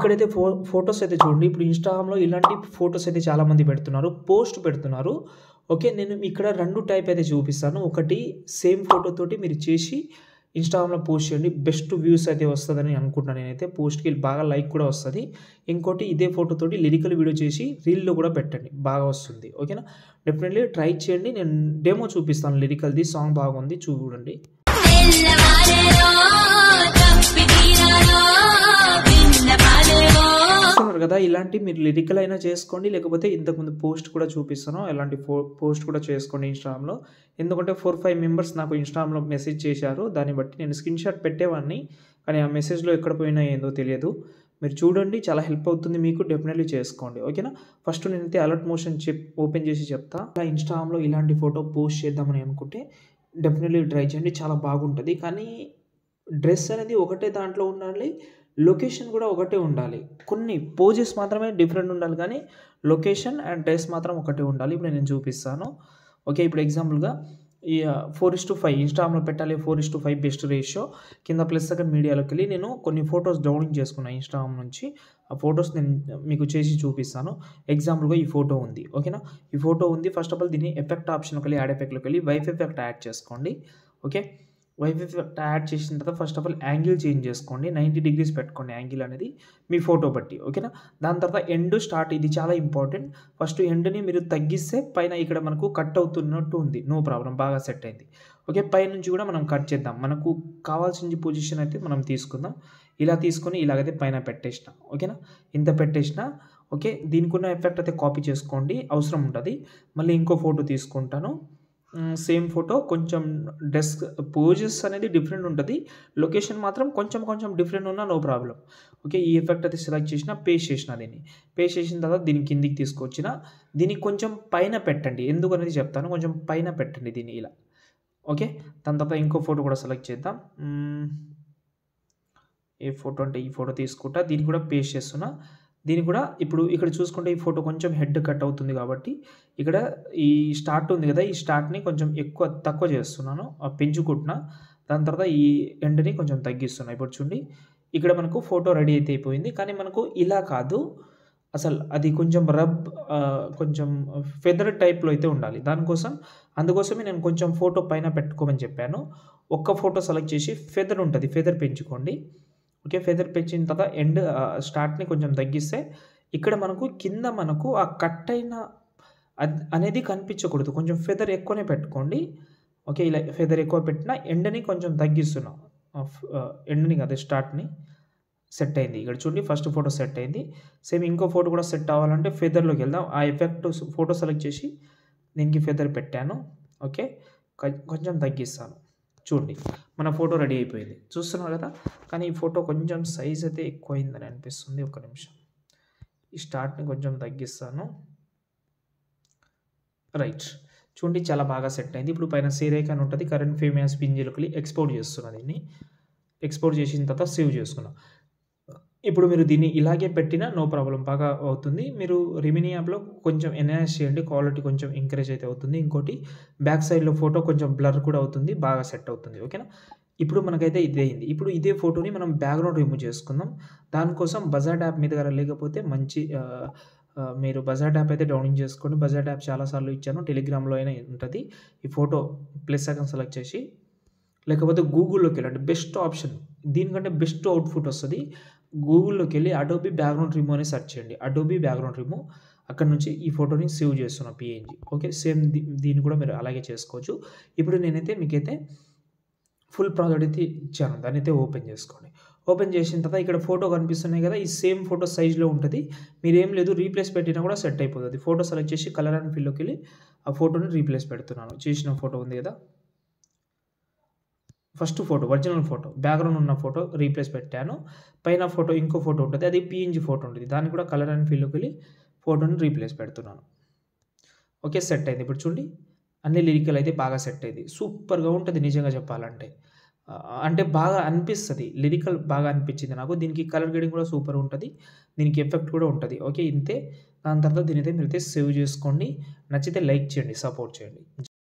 ఇక్కడైతే ఫో ఫోటోస్ అయితే చూడండి ఇప్పుడు ఇన్‌స్టాగ్రామ్‌లో ఇలాంటి ఫోటోస్ అయితే చాలామంది పెడుతున్నారు. పోస్ట్ పెడుతున్నారు. ఓకే. నేను ఇక్కడ 2 టైప్ అయితే చూపిస్తాను. ఒకటి సేమ్ ఫోటోతోటి మీరు చేసి ఇన్‌స్టాగ్రామ్‌లో పోస్ట్ చేయండి. బెస్ట్ వ్యూస్ అయితే వస్తదని అనుకుంటున్నాను నేనైతే. పోస్ట్‌కి బాగా లైక్ కూడా వస్తది. ఇంకోటి ఇదే ఫోటోతోటి లిరికల్ వీడియో చేసి రీల్‌లో కూడా పెట్టండి. బాగా వస్తుంది. ఓకేనా. డెఫినెట్‌లీ ట్రై చేయండి. నేను డెమో చూపిస్తాను లిరికల్‌ది. సాంగ్ బాగుంది చూడండి. తెల్లవారెలో తప్పి తీరాలో విన్నపాలెలో చూస్తున్నారు కదా! ఇలాంటి మీరు లిరికల్ అయినా చేసుకోండి. లేకపోతే ఇంతకుముందు పోస్ట్ కూడా చూపిస్తాను. ఎలాంటి ఫో పోస్ట్ కూడా చేసుకోండి ఇన్‌స్టాగ్రామ్‌లో. ఎందుకంటే 4, 5 మెంబర్స్ నాకు ఇన్‌స్టాగ్రామ్‌లో మెసేజ్ చేశారు. దాన్ని బట్టి నేను స్క్రీన్‌షాట్ పెట్టేవాడిని. కానీ ఆ మెసేజ్‌లో ఎక్కడ పోయినాయో ఏందో తెలియదు. మీరు చూడండి చాలా హెల్ప్ అవుతుంది మీకు. డెఫినెట్‌లీ చేసుకోండి. ఓకేనా. ఫస్ట్ నేనైతే అలర్ట్ మోషన్ చెప్ ఓపెన్ చేసి చెప్తా. అలా ఇన్‌స్టాగ్రామ్‌లో ఇలాంటి ఫోటో పోస్ట్ చేద్దామని అనుకుంటే డెఫినెట్‌లీ ట్రై చేయండి. చాలా బాగుంటది. కానీ డ్రెస్ అనేది ఒకటే దాంట్లో ఉండాలి. లొకేషన్ కూడా ఒకటే ఉండాలి. కొన్ని పోజెస్ మాత్రమే డిఫరెంట్ ఉండాలి కానీ లొకేషన్ అండ్ డ్రెస్ మాత్రం ఒకటే ఉండాలి. ఇప్పుడు నేను చూపిస్తాను. ఓకే. ఇప్పుడు ఎగ్జాంపుల్‌గా ఈ ఆహ్, 4:5 ఇన్‌స్టాగ్రామ్‌లో పెట్టాలి 4:5 బెస్ట్ రేషియో. కింద ప్లస్ సెకండ్ మీడియాలోకెళ్ళి నేను కొన్ని ఫోటోస్ డౌన్లోడ్ చేసుకున్నా ఇన్‌స్టాగ్రామ్ నుంచి. ఆ ఫోటోస్ నేను మీకు చేసి చూపిస్తాను. ఎగ్జాంపుల్‌గా ఈ ఫోటో ఉంది. ఓకేనా. ఈ ఫోటో ఉంది. ఫస్ట్ ఆఫ్ ఆల్ దీన్ని ఎఫెక్ట్ ఆప్షన్‌లోకెళ్ళి యాడ్ ఎఫెక్ట్‌లోకెళ్ళి వైఫ్ ఎఫెక్ట్ యాడ్ చేసుకోండి. ఓకే. వైఫ్ ఎఫెక్ట్ యాడ్ చేసిన తర్వాత first of all angle change చేసుకోండి. 90 డిగ్రీస్ పెట్టుకోండి యాంగిల్ అనేది మీ ఫోటో బట్టి. ఓకేనా. దాని తర్వాత ఎండ్, స్టార్ట్ ఇది చాలా ఇంపార్టెంట్. ఫస్ట్ ఎండ్‌ని మీరు తగ్గిస్తే పైన ఇక్కడ మనకు కట్ అవుతున్నట్టు ఉంది. నో ప్రాబ్లమ్ బాగా సెట్ అయింది. ఓకే. పైనుంచి కూడా మనం కట్ చేద్దాం. మనకు కావాల్సిన పొజిషన్ అయితే మనం తీసుకుందాం. ఇలా తీసుకొని ఇలాగైతే పైన పెట్టేసిన. ఓకేనా. ఇంత పెట్టేసిన. ఓకే. దీనికున్న ఎఫెక్ట్ అయితే కాపీ చేసుకోండి. అవసరం ఉంటది. మళ్ళీ ఇంకో ఫోటో తీసుకుంటాను. హ్మ్. సేమ్ ఫోటో కొంచెం డెస్క్ పోజెస్ అనేది డిఫరెంట్ ఉంటది. లొకేషన్ మాత్రం కొంచెం కొంచెం డిఫరెంట్ ఉన్నా నో ప్రాబ్లమ్. ఓకే. ఈ ఎఫెక్ట్ అయితే సెలెక్ట్ చేసిన. పేస్ట్ చేసిన దీన్ని. పేస్ట్ చేసిన తర్వాత దీన్ని కిందికి తీసుకొచ్చిన. దీన్ని కొంచెం పైన పెట్టండి. ఎందుకనేది చెప్తాను. కొంచెం పైన పెట్టండి దీన్ని ఇలా. ఓకే. దాని తర్వాత ఇంకో ఫోటో కూడా సెలెక్ట్ చేద్దాం. హ్మ్. ఏ ఫోటో అంటే ఈ ఫోటో తీసుకుంటా. దీన్ని కూడా పేస్ట్ చేస్తున్నా. దీన్ని కూడా ఇప్పుడు ఇక్కడ చూసుకుంటే ఈ ఫోటో కొంచెం హెడ్ కట్ అవుతుంది కాబట్టి ఇక్కడ ఈ స్టార్ట్ ఉంది కదా! ఈ స్టార్ట్‌ని కొంచెం ఎక్కువ తక్కువ చేస్తున్నాను. ఆహ్, పెంచుకుంటున్నా. దాని తర్వాత ఈ ఎండ్‌ని కొంచెం తగ్గిస్తున్నా. ఇప్పుడు చూడండి. ఇక్కడ మనకు ఫోటో రెడీ అయితే అయిపోయింది. కానీ మనకు ఇలా కాదు. అసలు అది కొంచెం రబ్ ఆహ్, కొంచెం ఫెదర్ టైప్‌లో అయితే ఉండాలి. దానికోసం అందుకోసమే నేను కొంచెం ఫోటో పైన పెట్టుకోమని చెప్పాను. ఒక్క ఫోటో సెలెక్ట్ చేసి ఫెదర్ ఉంటది. ఫెదర్ పెంచుకోండి. ఓకే. ఫెదర్ పెంచిన తర్వాత ఎండ్ ఆహ్, స్టార్ట్‌ని కొంచెం తగ్గిస్తే ఇక్కడ మనకు కింద మనకు ఆ కట్ అయిన అద్ అనేది కనిపించకూడదు. కొంచెం ఫెదర్ ఎక్కువనే పెట్టుకోండి. ఓకే. ఇలా ఫెదర్ ఎక్కువ పెట్టిన ఎండ్‌ని కొంచెం తగ్గిస్తున్నా. ఆఫ్ ఆహ్, ఎండ్‌ని కాదు స్టార్ట్‌ని. సెట్ అయింది. ఇక్కడ చూడండి ఫస్ట్ ఫోటో సెట్ అయింది. సేమ్ ఇంకో ఫోటో కూడా సెట్ అవ్వాలంటే ఫెదర్‌లోకి వెళ్దాం. ఆ ఎఫెక్ట్ ఫోటో సెలెక్ట్ చేసి దీనికి ఫెదర్ పెట్టాను. ఓకే. కొం కొంచెం తగ్గిస్తాను. చూడండి. మన ఫోటో రెడీ అయిపోయింది. చూస్తున్నారు కదా! కానీ ఈ ఫోటో కొంచెం సైజ్ అయితే ఎక్కువయిందని అనిపిస్తుంది. ఒక్క నిమిషం. ఈ స్టార్ట్‌ని కొంచెం తగ్గిస్తాను. రైట్. చూడండి చాలా బాగా సెట్ అయింది. ఇప్పుడు పైన సేవ్ ఐకాన్ ఉంటది. కరెంట్ ఫ్రేమ్ యాస్ పిఎన్‌జిలోకెళ్ళి ఎక్స్‌పోర్ట్ చేస్తున్నా దీన్ని. ఎక్స్‌పోర్ట్ చేసిన తర్వాత సేవ్ చేసుకున్నా. ఇప్పుడు మీరు దీన్ని ఇలాగే పెట్టినా నో ప్రాబ్లమ్ బాగా అవుతుంది. మీరు రిమినీ యాప్‌లో కొంచెం ఎన్హాన్స్ చేయండి. క్వాలిటీ కొంచెం ఇంక్రీజ్ అయితే అవుతుంది. ఇంకోటి బ్యాక్ సైడ్‌లో ఫోటో కొంచెం బ్లర్ కూడా అవుతుంది. బాగా సెట్ అవుతుంది. ఓకేనా. ఇప్పుడు మనకైతే ఇదే అయింది. ఇప్పుడు ఇదే ఫోటోని మనం బ్యాక్‌గ్రౌండ్ రిమూవ్ చేసుకుందాం. దానికోసం బజార్డ్ యాప్ మీ దగ్గర లేకపోతే మంచి ఆహ్, ఆహ్, మీరు బజార్డ్ యాప్ అయితే డౌన్లోడ్ చేసుకోండి. బజార్డ్ యాప్ చాలా సార్లు ఇచ్చాను. టెలిగ్రామ్‌లో అయినా ఉంటది. ఈ ఫోటో ప్లస్ ఐకాన్ సెలెక్ట్ చేసి లేకపోతే గూగుల్‌లోకెళ్ళండి. Best option. దీనికంటే బెస్ట్ అవుట్‌పుట్ వస్తది. గూగుల్‌లోకెళ్ళి అడోబీ బ్యాక్‌గ్రౌండ్ రిమూవ్ అని సెర్చ్ చేయండి. Adobe background remove. అక్కడి నుంచి ఈ ఫోటోని సేవ్ చేస్తున్నా పీఎన్‌జీ. ఓకే. సేమ్ దీ దీన్ని కూడా మీరు అలాగే చేసుకోవచ్చు. ఇప్పుడు నేనైతే మీకైతే ఫుల్ ప్రాజెక్ట్ అయితే ఇచ్చాను. దాన్నైతే ఓపెన్ చేసుకోండి. ఓపెన్ చేసిన తర్వాత ఇక్కడ ఫోటో కనిపిస్తున్నాయి కదా! ఈ సేమ్ ఫోటో సైజ్‌లో ఉంటది. మీరేం లేదు రీప్లేస్ పెట్టినా కూడా సెట్ అయిపోతది. ఫోటో సెలెక్ట్ చేసి కలర్ అండ్ ఫిల్‌లోకెళ్ళి ఆ ఫోటోని రీప్లేస్ పెడుతున్నాను. చేసిన ఫోటో ఉంది కదా! First photo original photo. Background ఉన్న ఫోటో రీప్లేస్ పెట్టాను. పైన ఫోటో ఇంకో ఫోటో ఉంటది. అది పీఎన్‌జీ ఫోటో ఉంటది. దాన్ని కూడా కలర్ అండ్ ఫిల్‌లోకెళ్ళి ఫోటోని రీప్లేస్ పెడుతున్నాను. ఓకే. సెట్ అయింది. ఇప్పుడు చూడండి. అన్ని లిరికల్ అయితే బాగా సెట్ అయింది. సూపర్‌గా ఉంటది నిజంగా చెప్పాలంటే. ఆహ్, అంటే బాగా అనిపిస్తది. లిరికల్ బాగా అనిపించింది నాకు. దీనికి కలర్ గ్రేడింగ్ కూడా సూపర్ ఉంటది. దీనికి ఎఫెక్ట్ కూడా ఉంటది. ఓకే. ఇంతే. దాని తర్వాత దీన్నైతే మీరైతే సేవ్ చేసుకోండి. నచ్చితే లైక్ చేయండి. సపోర్ట్ చేయండి.